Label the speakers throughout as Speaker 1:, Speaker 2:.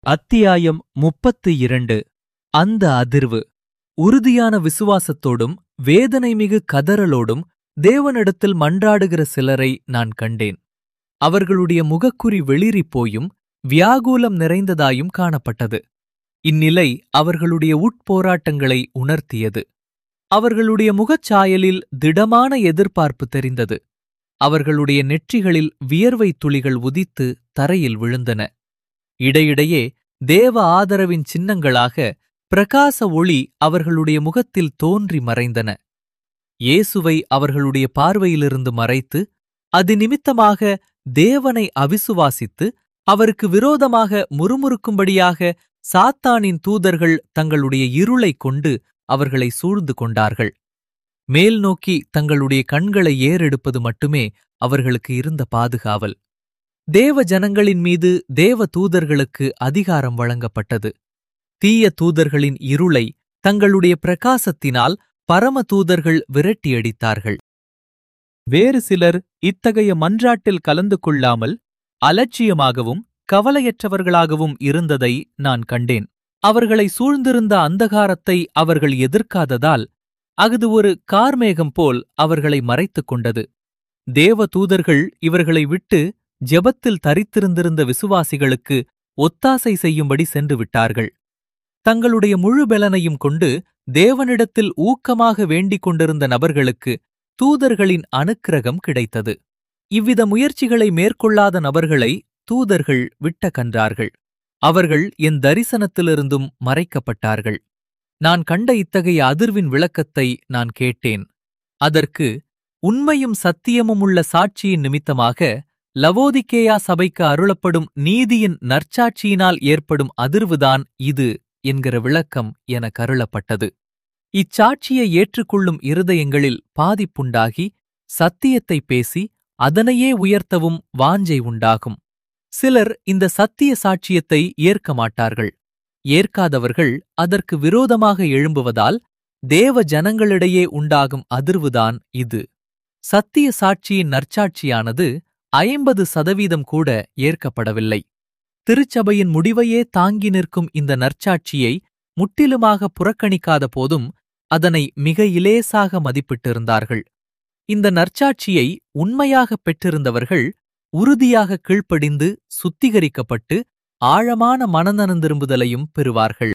Speaker 1: அத்தியாயம் முப்பத்து இரண்டு அந்த அதிர்வு உறுதியான விசுவாசத்தோடும் வேதனைமிகு கதறலோடும் தேவனிடத்தில் மன்றாடுகிற சிலரை நான் கண்டேன் அவர்களுடைய முகக்குறி வெளிறிப் போயும் வியாகுலம் நிறைந்ததாயும் காணப்பட்டது இந்நிலை அவர்களுடைய உட்போராட்டங்களை உணர்த்தியது அவர்களுடைய முகச்சாயலில் திடமான எதிர்பார்ப்பு தெரிந்தது அவர்களுடைய நெற்றிகளில் வியர்வை துளிகள் உதித்து தரையில் விழுந்தன இடையிடையே தேவ ஆதரவின் சின்னங்களாக பிரகாச ஒளி அவர்களுடைய முகத்தில் தோன்றி மறைந்தன இயேசுவை அவர்களுடைய பார்வையிலிருந்து மறைத்து அது நிமித்தமாக தேவனை அவிசுவாசித்து அவருக்கு விரோதமாக முறுமுறுக்கும்படியாக சாத்தானின் தூதர்கள் தங்களுடைய இருளைக் கொண்டு அவர்களை சூழ்ந்து கொண்டார்கள் மேல் நோக்கி தங்களுடைய கண்களை ஏறெடுப்பது மட்டுமே அவர்களுக்கு இருந்த பாதுகாவல் தேவ ஜனங்களின் மீது தேவ தூதர்களுக்கு அதிகாரம் வழங்கப்பட்டது தீய தூதர்களின் இருளை தங்களுடைய பிரகாசத்தினால் பரம தூதர்கள் விரட்டியடித்தார்கள் வேறு சிலர் இத்தகைய மன்றாட்டில் கலந்து கொள்ளாமல் அலட்சியமாகவும் கவலையற்றவர்களாகவும் இருந்ததை நான் கண்டேன் அவர்களை சூழ்ந்திருந்த அந்தகாரத்தை அவர்கள் எதிர்க்காததால் அஃது ஒரு கார்மேகம் போல் அவர்களை மறைத்துக் கொண்டது தேவ தூதர்கள் இவர்களை விட்டு ஜெபத்தில் தரித்திருந்திருந்த விசுவாசிகளுக்கு ஒத்தாசை செய்யும்படி சென்று விட்டார்கள் தங்களுடைய முழு பலனையும் கொண்டு தேவனிடத்தில் ஊக்கமாக வேண்டிக் கொண்டிருந்த நபர்களுக்கு தூதர்களின் அனுக்கிரகம் கிடைத்தது இவ்வித முயற்சிகளை மேற்கொள்ளாத நபர்களை தூதர்கள் விட்ட கன்றார்கள் அவர்கள் என் தரிசனத்திலிருந்தும் மறைக்கப்பட்டார்கள் நான் கண்ட இத்தகைய அதிர்வின் விளக்கத்தை நான் கேட்டேன் அதற்கு உண்மையும் சத்தியமும் உள்ள சாட்சியின் நிமித்தமாக லவோதிக்கேயா சபைக்கு அருளப்படும் நீதியின் நற்சாட்சியினால் ஏற்படும் அதிர்வுதான் இது என்கிற விளக்கம் என கருளப்பட்டது இச்சாட்சியை ஏற்றுக்கொள்ளும் இருதயங்களில் பாதிப்புண்டாகி சத்தியத்தை பேசி அதனையே உயர்த்தவும் வாஞ்சை உண்டாகும் சிலர் இந்த சத்திய சாட்சியத்தை ஏற்க மாட்டார்கள் ஏற்காதவர்கள் அதற்கு விரோதமாக எழும்புவதால் தேவ ஜனங்களிடையே உண்டாகும் அதிர்வுதான் இது சத்திய சாட்சியின் நற்சாட்சியானது ஐம்பது சதவீதம் கூட ஏற்கப்படவில்லை திருச்சபையின் முடிவையே தாங்கி நிற்கும் இந்த நற்சாட்சியை முற்றிலுமாக புறக்கணிக்காத போதும் அதனை மிக இலேசாக மதிப்பிட்டிருந்தார்கள் இந்த நற்சாட்சியை உண்மையாகப் பெற்றிருந்தவர்கள் உறுதியாக கீழ்ப்படிந்து சுத்திகரிக்கப்பட்டு ஆழமான மனநனந்திரும்புதலையும் பெறுவார்கள்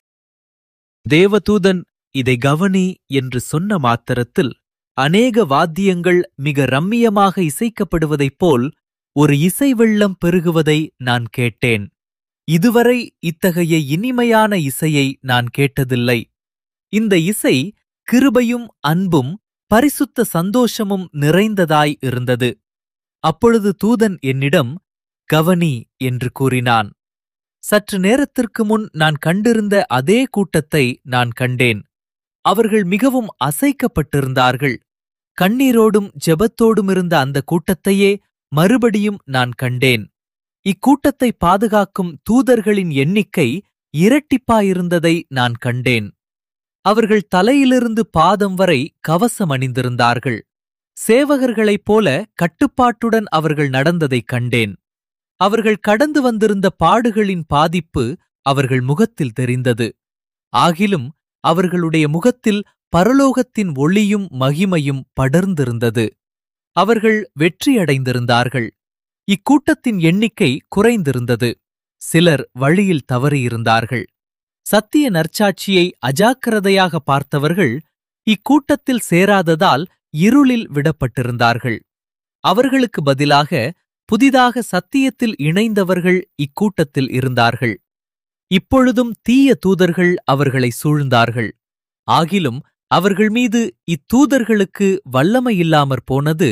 Speaker 1: தேவதூதன் இதை கவனி என்று சொன்ன மாத்திரத்தில் அநேக வாத்தியங்கள் மிக ரம்மியமாக இசைக்கப்படுவதைப் போல் ஒரு இசை வெள்ளம் பெருகுவதை நான் கேட்டேன் இதுவரை இத்தகைய இனிமையான இசையை நான் கேட்டதில்லை இந்த இசை கிருபையும் அன்பும் பரிசுத்த சந்தோஷமும் நிறைந்ததாய் இருந்தது அப்பொழுது தூதன் என்னிடம் கவனி என்று கூறினான் சற்று நேரத்திற்கு முன் நான் கண்டிருந்த அதே கூட்டத்தை நான் கண்டேன் அவர்கள் மிகவும் அசைக்கப்பட்டிருந்தார்கள் கண்ணீரோடும் ஜெபத்தோடும் இருந்த அந்த கூட்டத்தையே மறுபடியும் நான் கண்டேன் இக்கூட்டத்தை பாதுகாக்கும் தூதர்களின் எண்ணிக்கை இரட்டிப்பாயிருந்ததை நான் கண்டேன் அவர்கள் தலையிலிருந்து பாதம் வரை கவசம் அணிந்திருந்தார்கள் சேவகர்களைப் போல கட்டுப்பாட்டுடன் அவர்கள் நடந்ததைக் கண்டேன் அவர்கள் கடந்து வந்திருந்த பாடுகளின் பாதிப்பு அவர்கள் முகத்தில் தெரிந்தது ஆகிலும் அவர்களுடைய முகத்தில் பரலோகத்தின் ஒளியும் மகிமையும் படர்ந்திருந்தது அவர்கள் வெற்றியடைந்திருந்தார்கள் இக்கூட்டத்தின் எண்ணிக்கை குறைந்திருந்தது சிலர் வழியில் தவறியிருந்தார்கள் சத்திய நற்சாட்சியை அஜாக்கிரதையாக பார்த்தவர்கள் இக்கூட்டத்தில் சேராததால் இருளில் விடப்பட்டிருந்தார்கள் அவர்களுக்கு பதிலாக புதிதாக சத்தியத்தில் இணைந்தவர்கள் இக்கூட்டத்தில் இருந்தார்கள் இப்பொழுதும் தீய தூதர்கள் அவர்களை சூழ்ந்தார்கள் ஆகிலும் அவர்கள் மீது இத்தூதர்களுக்கு வல்லமையில்லாமற் போனது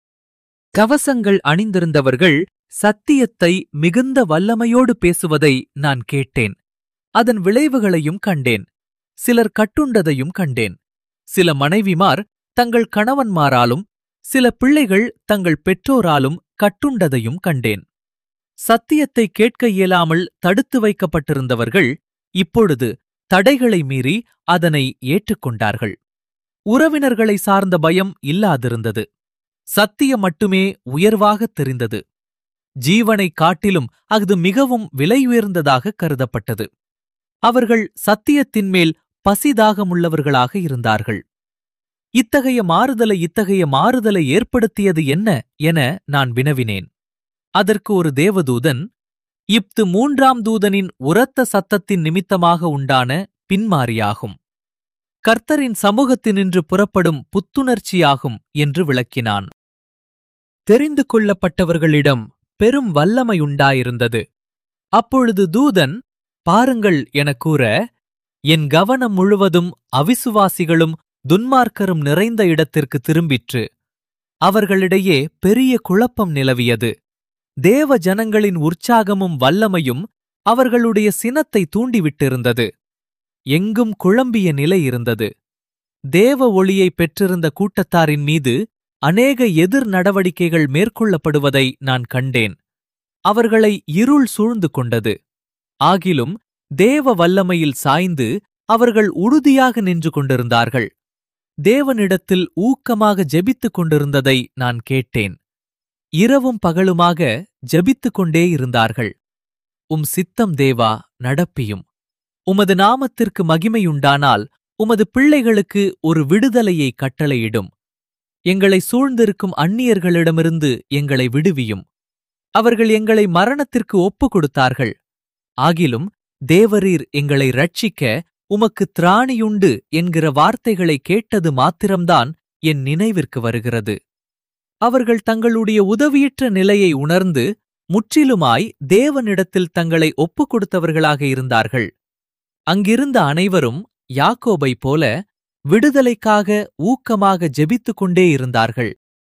Speaker 1: கவசங்கள் அணிந்திருந்தவர்கள் சத்தியத்தை மிகுந்த வல்லமையோடு பேசுவதை நான் கேட்டேன் அதன் விளைவுகளையும் கண்டேன் சிலர் கட்டுண்டதையும் கண்டேன் சில மனைவிமார் தங்கள் கணவன்மாராலும் சில பிள்ளைகள் தங்கள் பெற்றோராலும் கட்டுண்டதையும் கண்டேன் சத்தியத்தை கேட்க இயலாமல் தடுத்து வைக்கப்பட்டிருந்தவர்கள் இப்பொழுது தடைகளை மீறி அதனை ஏற்றுக்கொண்டார்கள் உறவினர்களை சார்ந்த பயம் இல்லாதிருந்தது சத்தியம் மட்டுமே உயர்வாகத் தெரிந்தது ஜீவனைக் காட்டிலும் அஃது மிகவும் விலையுயர்ந்ததாக கருதப்பட்டது அவர்கள் சத்தியத்தின் மேல் பசிதாகமுள்ளவர்களாக இருந்தார்கள் இத்தகைய மாறுதலை இத்தகைய மாறுதலை ஏற்படுத்தியது என்ன என நான் வினவினேன் அதற்கு ஒரு தேவதூதன் இப்து மூன்றாம் தூதனின் உரத்த சத்தத்தின் நிமித்தமாக உண்டான பின்மாறியாகும் கர்த்தரின் சமூகத்தினின்று புறப்படும் புத்துணர்ச்சியாகும் என்று விளக்கினான் தெரிந்து கொள்ளப்பட்டவர்களிடம் பெரும் வல்லமையுண்டாயிருந்தது அப்பொழுது தூதன் பாருங்கள் எனக் கூற என் கவனம் முழுவதும் அவிசுவாசிகளும் துன்மார்க்கரும் நிறைந்த இடத்திற்கு திரும்பிற்று அவர்களிடையே பெரிய குழப்பம் நிலவியது தேவ ஜனங்களின் உற்சாகமும் வல்லமையும் அவர்களுடைய சினத்தை தூண்டிவிட்டிருந்தது எங்கும் குழம்பிய நிலை இருந்தது தேவ ஒளியை பெற்றிருந்த கூட்டத்தாரின் மீது அநேக எதிர் நடவடிக்கைகள் மேற்கொள்ளப்படுவதை நான் கண்டேன் அவர்களை இருள் சூழ்ந்து கொண்டது ஆகிலும் தேவ வல்லமையில் சாய்ந்து அவர்கள் உறுதியாக நின்று கொண்டிருந்தார்கள் தேவனிடத்தில் ஊக்கமாக ஜெபித்துக் கொண்டிருந்ததை நான் கேட்டேன் இரவும் பகலுமாக ஜெபித்துக் கொண்டே இருந்தார்கள் உம் சித்தம் தேவா நடப்பியும் உமது நாமத்திற்கு மகிமையுண்டானால் உமது பிள்ளைகளுக்கு ஒரு விடுதலையை கட்டளையிடும் எங்களை சூழ்ந்திருக்கும் அந்நியர்களிடமிருந்து எங்களை விடுவியும் அவர்கள் எங்களை மரணத்திற்கு ஒப்புக் கொடுத்தார்கள் ஆகிலும் தேவரீர் எங்களை ரட்சிக்க உமக்கு திராணியுண்டு என்கிற வார்த்தைகளை கேட்டது மாத்திரம்தான் என் நினைவிற்கு வருகிறது அவர்கள் தங்களுடைய உதவியற்ற நிலையை உணர்ந்து முற்றிலுமாய் தேவனிடத்தில் தங்களை ஒப்புக் கொடுத்தவர்களாக இருந்தார்கள் அங்கிருந்த அனைவரும் யாக்கோபைப் போல விடுதலைக்காக ஊக்கமாக ஜெபித்துக் கொண்டே இருந்தார்கள்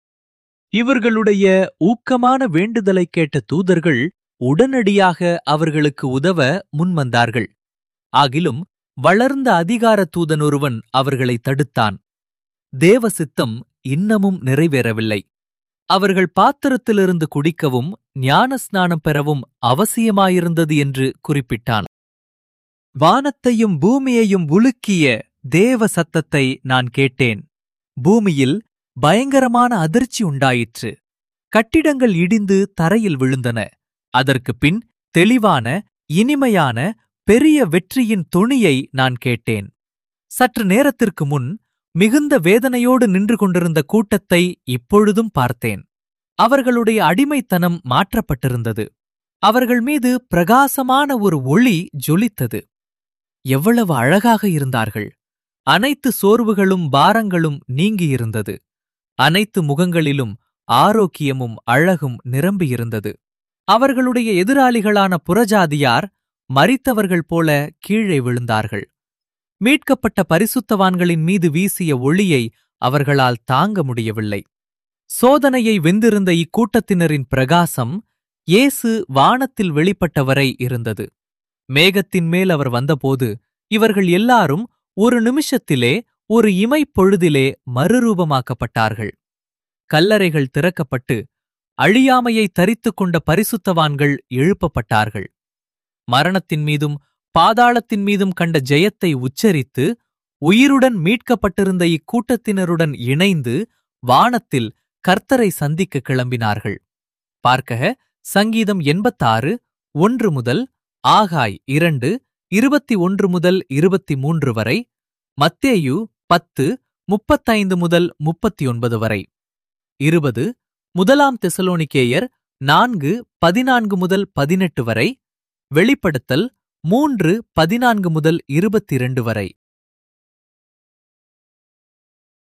Speaker 1: இவர்களுடைய ஊக்கமான வேண்டுதலைக் கேட்ட தூதர்கள் உடனடியாக அவர்களுக்கு உதவ முன்வந்தார்கள் ஆகிலும் வளர்ந்த அதிகார தூதனொருவன் அவர்களை தடுத்தான் தேவ சித்தம் இன்னமும் நிறைவேறவில்லை அவர்கள் பாத்திரத்திலிருந்து குடிக்கவும் ஞானஸ்நானம் பெறவும் அவசியமாயிருந்தது என்று குறிப்பிட்டான் வானத்தையும் பூமியையும் உலுக்கிய தேவ சத்தத்தை நான் கேட்டேன் பூமியில் பயங்கரமான அதிர்ச்சி உண்டாயிற்று கட்டிடங்கள் இடிந்து தரையில் விழுந்தன அதற்குப் பின் தெளிவான இனிமையான பெரிய வெற்றியின் தொனியை நான் கேட்டேன் சற்று நேரத்திற்கு முன் மிகுந்த வேதனையோடு நின்று கொண்டிருந்த கூட்டத்தை இப்பொழுதும் பார்த்தேன் அவர்களுடைய அடிமைத்தனம் மாற்றப்பட்டிருந்தது அவர்கள் மீது பிரகாசமான ஒரு ஒளி ஜொலித்தது எவ்வளவு அழகாக இருந்தார்கள் அனைத்து சோர்வுகளும் பாரங்களும் நீங்கியிருந்தது அனைத்து முகங்களிலும் ஆரோக்கியமும் அழகும் நிரம்பியிருந்தது அவர்களுடைய எதிராளிகளான புறஜாதியார் மரித்தவர்கள் போல கீழே விழுந்தார்கள் மீட்கப்பட்ட பரிசுத்தவான்களின் மீது வீசிய ஒளியை அவர்களால் தாங்க முடியவில்லை சோதனையை வெந்திருந்த இக்கூட்டத்தினரின் பிரகாசம் இயேசு வானத்தில் வெளிப்பட்டவரை இருந்தது மேகத்தின் மேல் அவர் வந்தபோது இவர்கள் எல்லாரும் ஒரு நிமிஷத்திலே ஒரு இமைப்பொழுதிலே மறுரூபமாக்கப்பட்டார்கள் கல்லறைகள் திறக்கப்பட்டு அழியாமையை தரித்துக் கொண்ட பரிசுத்தவான்கள் எழுப்பப்பட்டார்கள் மரணத்தின் மீதும் பாதாளத்தின் மீதும் கண்ட ஜெயத்தை உச்சரித்து உயிருடன் மீட்கப்பட்டிருந்த இக்கூட்டத்தினருடன் இணைந்து வானத்தில் கர்த்தரை சந்திக்க கிளம்பினார்கள் பார்க்க சங்கீதம் எண்பத்தாறு ஒன்று முதல் ஆகாய் இரண்டு இருபத்தி ஒன்று முதல் இருபத்தி மூன்று வரை மத்தேயு பத்து முப்பத்தைந்து முதல் முப்பத்தி ஒன்பது வரை இருபது முதலாம் தெசலோனிக்கேயர் நான்கு பதினான்கு முதல் பதினெட்டு வரை வெளிப்படுத்தல் மூன்று பதினான்கு முதல் இருபத்திரண்டு வரை